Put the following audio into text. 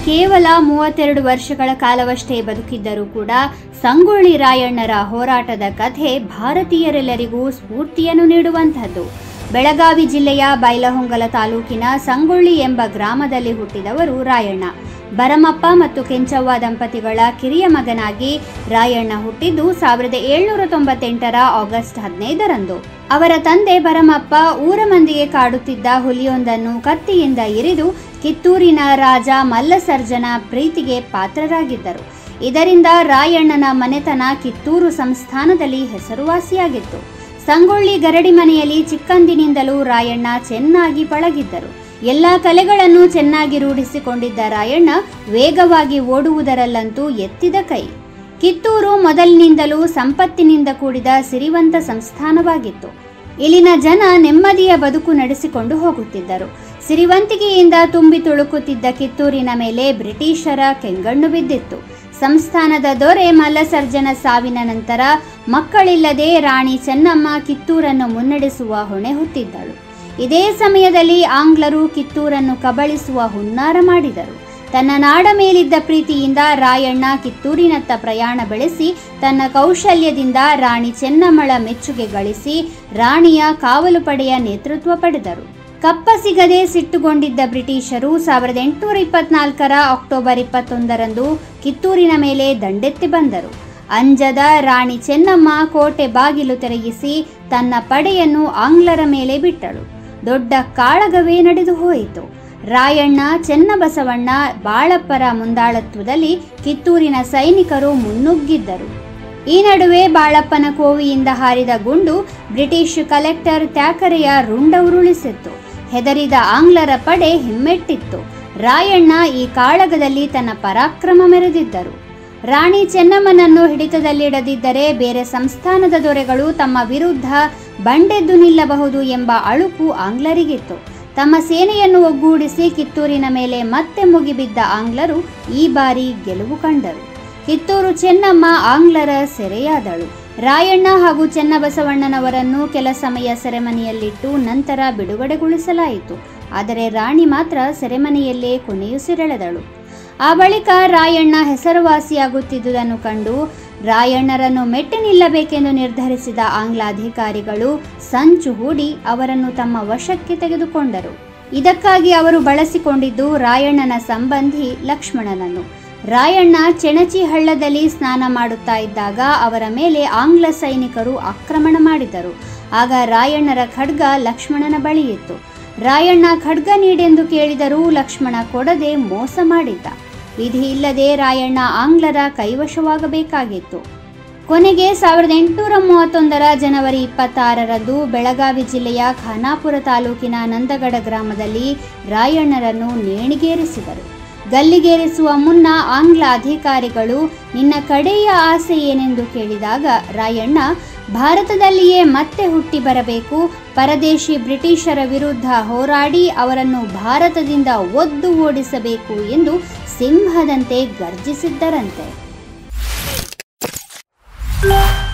ಕೇವಲ ಮೂವತ್ತೆರಡು ವರ್ಷಗಳ ಕಾಲವಷ್ಟೇ ಬದುಕಿದ್ದರೂ ಕೂಡ ಸಂಗೊಳ್ಳಿ ರಾಯಣ್ಣರ ಹೋರಾಟದ ಕಥೆ ಭಾರತೀಯರೆಲ್ಲರಿಗೂ ಸ್ಫೂರ್ತಿಯನ್ನು ನೀಡುವಂಥದ್ದು ಬೆಳಗಾವಿ ಜಿಲ್ಲೆಯ ಬೈಲಹೊಂಗಲ ತಾಲೂಕಿನ ಸಂಗೊಳ್ಳಿ ಎಂಬ ಗ್ರಾಮದಲ್ಲಿ ಹುಟ್ಟಿದವರು ರಾಯಣ್ಣ ಭರಮಪ್ಪ ಮತ್ತು ಕೆಂಚವ್ವ ದಂಪತಿಗಳ ಕಿರಿಯ ಮಗನಾಗಿ ರಾಯಣ್ಣ ಹುಟ್ಟಿದ್ದು ಸಾವಿರದ ಏಳ್ನೂರ ತೊಂಬತ್ತೆಂಟರ ಆಗಸ್ಟ್ ಹದಿನೈದರಂದು ಅವರ ತಂದೆ ಭರಮಪ್ಪ ಊರ ಮಂದಿಗೆ ಕಾಡುತ್ತಿದ್ದ ಹುಲಿಯೊಂದನ್ನು ಕತ್ತಿಯಿಂದ ಇರಿದು ಕಿತ್ತೂರಿನ ರಾಜ ಮಲ್ಲಸರ್ಜನ ಪ್ರೀತಿಗೆ ಪಾತ್ರರಾಗಿದ್ದರು ಇದರಿಂದ ರಾಯಣ್ಣನ ಮನೆತನ ಕಿತ್ತೂರು ಸಂಸ್ಥಾನದಲ್ಲಿ ಹೆಸರುವಾಸಿಯಾಗಿತ್ತು ಸಂಗೊಳ್ಳಿ ಗರಡಿ ಮನೆಯಲ್ಲಿ ಚಿಕ್ಕಂದಿನಿಂದಲೂ ರಾಯಣ್ಣ ಚೆನ್ನಾಗಿ ಪಳಗಿದ್ದರು ಎಲ್ಲ ಕಲೆಗಳನ್ನು ಚೆನ್ನಾಗಿ ರೂಢಿಸಿಕೊಂಡಿದ್ದ ರಾಯಣ್ಣ ವೇಗವಾಗಿ ಓಡುವುದರಲ್ಲಂತೂ ಎತ್ತಿದ ಕೈ ಕಿತ್ತೂರು ಮೊದಲಿನಿಂದಲೂ ಸಂಪತ್ತಿನಿಂದ ಕೂಡಿದ ಸಿರಿವಂತ ಸಂಸ್ಥಾನವಾಗಿತ್ತು ಇಲ್ಲಿನ ಜನ ನೆಮ್ಮದಿಯ ಬದುಕು ನಡೆಸಿಕೊಂಡು ಹೋಗುತ್ತಿದ್ದರು ಸಿರಿವಂತಿಕೆಯಿಂದ ತುಂಬಿ ತುಳುಕುತ್ತಿದ್ದ ಕಿತ್ತೂರಿನ ಮೇಲೆ ಬ್ರಿಟಿಷರ ಕೆಂಗಣ್ಣು ಬಿದ್ದಿತ್ತು ಸಂಸ್ಥಾನದ ದೊರೆ ಮಲ್ಲಸರ್ಜನ ಸಾವಿನ ನಂತರ ಮಕ್ಕಳಿಲ್ಲದೆ ರಾಣಿ ಚೆನ್ನಮ್ಮ ಕಿತ್ತೂರನ್ನು ಮುನ್ನಡೆಸುವ ಹೊಣೆ ಹೊತ್ತಿದ್ದಳು ಇದೇ ಸಮಯದಲ್ಲಿ ಆಂಗ್ಲರು ಕಿತ್ತೂರನ್ನು ಕಬಳಿಸುವ ಹುನ್ನಾರ ಮಾಡಿದರು ತನ್ನ ನಾಡ ಮೇಲಿದ್ದ ಪ್ರೀತಿಯಿಂದ ರಾಯಣ್ಣ ಕಿತ್ತೂರಿನತ್ತ ಪ್ರಯಾಣ ಬೆಳೆಸಿ ತನ್ನ ಕೌಶಲ್ಯದಿಂದ ರಾಣಿ ಚೆನ್ನಮ್ಮಳ ಮೆಚ್ಚುಗೆ ಗಳಿಸಿ ರಾಣಿಯ ಕಾವಲು ಪಡೆಯ ನೇತೃತ್ವ ಪಡೆದರು ಕಪ್ಪ ಸಿಗದೆ ಸಿಟ್ಟುಗೊಂಡಿದ್ದ ಬ್ರಿಟಿಷರು ಸಾವಿರದ ಎಂಟುನೂರ ಇಪ್ಪತ್ನಾಲ್ಕರ ಅಕ್ಟೋಬರ್ ಇಪ್ಪತ್ತೊಂದರಂದು ಕಿತ್ತೂರಿನ ಮೇಲೆ ದಂಡೆತ್ತಿ ಬಂದರು ಅಂಜದ ರಾಣಿ ಚೆನ್ನಮ್ಮ ಕೋಟೆ ಬಾಗಿಲು ತೆರೆಯಿಸಿ ತನ್ನ ಪಡೆಯನ್ನು ಆಂಗ್ಲರ ಮೇಲೆ ಬಿಟ್ಟಳು ದೊಡ್ಡ ಕಾಳಗವೇ ನಡೆದು ಹೋಯಿತು ರಾಯಣ್ಣ ಚೆನ್ನಬಸವಣ್ಣ ಬಾಳಪ್ಪರ ಮುಂದಾಳತ್ವದಲ್ಲಿ ಕಿತ್ತೂರಿನ ಸೈನಿಕರು ಮುನ್ನುಗ್ಗಿದ್ದರು ಈ ನಡುವೆ ಬಾಳಪ್ಪನ ಕೋವಿಯಿಂದ ಹಾರಿದ ಗುಂಡು ಬ್ರಿಟಿಷ್ ಕಲೆಕ್ಟರ್ ತ್ಯಾಕರೆಯ ರುಂಡ ಉರುಳಿಸಿತ್ತು ಹೆದರಿದ ಆಂಗ್ಲರ ಪಡೆ ಹಿಮ್ಮೆಟ್ಟಿತ್ತು ರಾಯಣ್ಣ ಈ ಕಾಳಗದಲ್ಲಿ ತನ್ನ ಪರಾಕ್ರಮ ಮೆರೆದಿದ್ದರು ರಾಣಿ ಚೆನ್ನಮ್ಮನನ್ನು ಹಿಡಿತದಲ್ಲಿಡದಿದ್ದರೆ ಬೇರೆ ಸಂಸ್ಥಾನದ ದೊರೆಗಳು ತಮ್ಮ ವಿರುದ್ಧ ಬಂಡೆದ್ದು ನಿಲ್ಲಬಹುದು ಎಂಬ ಅಳುಕು ಆಂಗ್ಲರಿಗಿತ್ತು ತಮ್ಮ ಸೇನೆಯನ್ನು ಒಗ್ಗೂಡಿಸಿ ಕಿತ್ತೂರಿನ ಮೇಲೆ ಮತ್ತೆ ಮುಗಿಬಿದ್ದ ಆಂಗ್ಲರು ಈ ಬಾರಿ ಗೆಲುವು ಕಂಡರು ಕಿತ್ತೂರು ಚೆನ್ನಮ್ಮ ಆಂಗ್ಲರ ಸೆರೆಯಾದಳು ರಾಯಣ್ಣ ಹಾಗೂ ಚೆನ್ನಬಸವಣ್ಣನವರನ್ನು ಕೆಲ ಸಮಯ ಸೆರೆಮನೆಯಲ್ಲಿಟ್ಟು ನಂತರ ಬಿಡುಗಡೆಗೊಳಿಸಲಾಯಿತು ಆದರೆ ರಾಣಿ ಮಾತ್ರ ಸೆರೆಮನೆಯಲ್ಲೇ ಕೊನೆಯುಸಿರೆಳೆದಳು ಆ ಬಳಿಕ ರಾಯಣ್ಣ ಹೆಸರುವಾಸಿಯಾಗುತ್ತಿದ್ದುದನ್ನು ಕಂಡು ರಾಯಣ್ಣರನ್ನು ಮೆಟ್ಟಿ ನಿಲ್ಲಬೇಕೆಂದು ನಿರ್ಧರಿಸಿದ ಆಂಗ್ಲ ಅಧಿಕಾರಿಗಳು ಸಂಚು ಹೂಡಿ ಅವರನ್ನು ತಮ್ಮ ವಶಕ್ಕೆ ತೆಗೆದುಕೊಂಡರು ಇದಕ್ಕಾಗಿ ಅವರು ಬಳಸಿಕೊಂಡಿದ್ದು ರಾಯಣ್ಣನ ಸಂಬಂಧಿ ಲಕ್ಷ್ಮಣನನ್ನು ರಾಯಣ್ಣ ಚೆಣಚಿ ಹಳ್ಳದಲ್ಲಿ ಸ್ನಾನ ಮಾಡುತ್ತಾ ಇದ್ದಾಗ ಅವರ ಮೇಲೆ ಆಂಗ್ಲ ಸೈನಿಕರು ಆಕ್ರಮಣ ಮಾಡಿದರು ಆಗ ರಾಯಣ್ಣರ ಖಡ್ಗ ಲಕ್ಷ್ಮಣನ ಬಳಿಯಿತ್ತು ರಾಯಣ್ಣ ಖಡ್ಗ ನೀಡೆಂದು ಕೇಳಿದರೂ ಲಕ್ಷ್ಮಣ ಕೊಡದೆ ಮೋಸ ಮಾಡಿದ್ದ ವಿಧಿ ಇಲ್ಲದೆ ರಾಯಣ್ಣ ಆಂಗ್ಲರ ಕೈವಶವಾಗಬೇಕಾಗಿತ್ತು ಕೊನೆಗೆ ಸಾವಿರದ ಎಂಟುನೂರ ಮೂವತ್ತೊಂದರ ಜನವರಿ ಇಪ್ಪತ್ತಾರರಂದು ಬೆಳಗಾವಿ ಜಿಲ್ಲೆಯ ಖಾನಾಪುರ ತಾಲೂಕಿನ ನಂದಗಡ ಗ್ರಾಮದಲ್ಲಿ ರಾಯಣ್ಣರನ್ನು ನೇಣಿಗೇರಿಸಿದರು ಗಲ್ಲಿಗೇರಿಸುವ ಮುನ್ನ ಆಂಗ್ಲ ಅಧಿಕಾರಿಗಳು ನಿನ್ನ ಕಡೆಯ ಆಸೆ ಏನೆಂದು ಕೇಳಿದಾಗ ರಾಯಣ್ಣ ಭಾರತದಲ್ಲಿಯೇ ಮತ್ತೆ ಹುಟ್ಟಿ ಬರಬೇಕು ಪರದೇಶಿ ಬ್ರಿಟಿಷರ ವಿರುದ್ಧ ಹೋರಾಡಿ ಅವರನ್ನು ಭಾರತದಿಂದ ಒದ್ದು ಓಡಿಸಬೇಕು ಎಂದು ಸಿಂಹದಂತೆ ಗರ್ಜಿಸಿದ್ದರಂತೆ